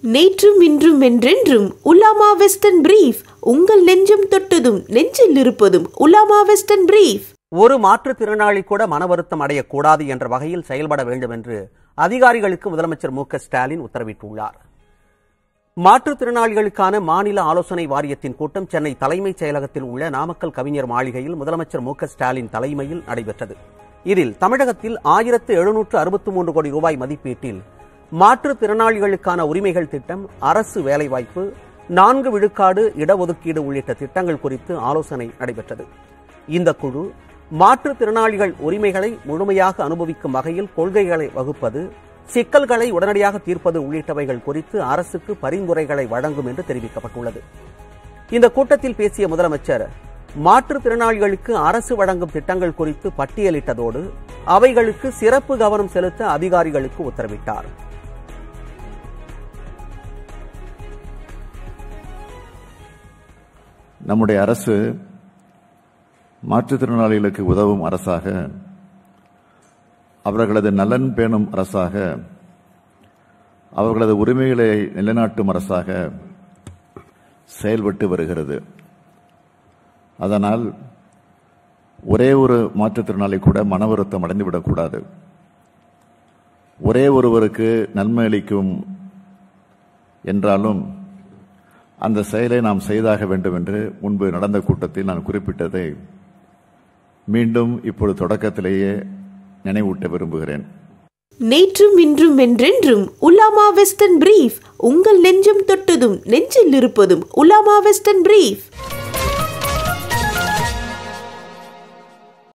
நேற்றும் இன்றும் என்றென்றும் உலாமா வெஸ்டர்ன் பிரீஃப் உங்கள் நெஞ்சம் தொட்டதும் நெஞ்சில் இருப்பதும் உலாமா வெஸ்டர்ன் பிரீஃப் ஒரு மாற்றுத்திறனாளி கூட மன வருத்தம் அடையக்கூடாது என்ற வகையில் செயல்பட வேண்டும் என்று அதிகாரிகளுக்கு முதலமைச்சர் மு க ஸ்டாலின் உத்தரவிட்டுள்ளார் மாற்றுத்திறனாளிகளுக்கான மாநில ஆலோசனை வாரியத்தின் கூட்டம் சென்னை தலைமைச் செயலகத்தில் உள்ள நாமக்கல் கவிஞர் மாளிகையில் முதலமைச்சர் மு க ஸ்டாலின் தலைமையில் நடைபெற்றது இதில் தமிழகத்தில் ஆயிரத்து எழுநூற்று அறுபத்தி மூன்று கோடி ரூபாய் மதிப்பீட்டில் மாற்றுத்திறனாளிகளுக்கான உரிமைகள் திட்டம் அரசு வேலைவாய்ப்பு நான்கு விழுக்காடு இடஒதுக்கீடு உள்ளிட்ட திட்டங்கள் குறித்து ஆலோசனை நடைபெற்றது இந்த குழு மாற்றுத்திறனாளிகள் உரிமைகளை முழுமையாக அனுபவிக்கும் வகையில் கொள்கைகளை வகுப்பது சிக்கல்களை உடனடியாக தீர்ப்பது உள்ளிட்டவைகள் குறித்து அரசுக்கு பரிந்துரைகளை வழங்கும் என்று தெரிவிக்கப்பட்டுள்ளது இந்த கூட்டத்தில் பேசிய முதலமைச்சர் மாற்றுத்திறனாளிகளுக்கு அரசு வழங்கும் திட்டங்கள் குறித்து பட்டியலிட்டதோடு அவைகளுக்கு சிறப்பு கவனம் செலுத்த அதிகாரிகளுக்கு உத்தரவிட்டார் நம்முடைய அரசு மாற்றுத்திறனாளிகளுக்கு உதவும் அரசாக அவர்களது நலன் பேணும் அரசாக அவர்களது உரிமைகளை நிலைநாட்டும் அரசாக செயல்பட்டு வருகிறது அதனால் ஒரே ஒரு மாற்றுத்திறனாளி கூட மன வருத்தம் அடைந்துவிடக்கூடாது ஒரே ஒருவருக்கு நன்மை அளிக்கும் என்றாலும் அந்த செயலை நாம் செய்தாக வேண்டும் என்று முன்பு நடந்த கூட்டத்தில் நான் குறிப்பிட்டதை மீண்டும் இப்பொழுது தொடக்கத்திலேயே நினைவூட்ட விரும்புகிறேன் நேற்றும் இன்றும் என்றென்றும் உலாமா வெஸ்டர்ன் பிரீஃப் உங்கள் நெஞ்சம் தொட்டதும் நெஞ்சில் இருப்பதும் உலாமா வெஸ்டர்ன் பிரீஃப்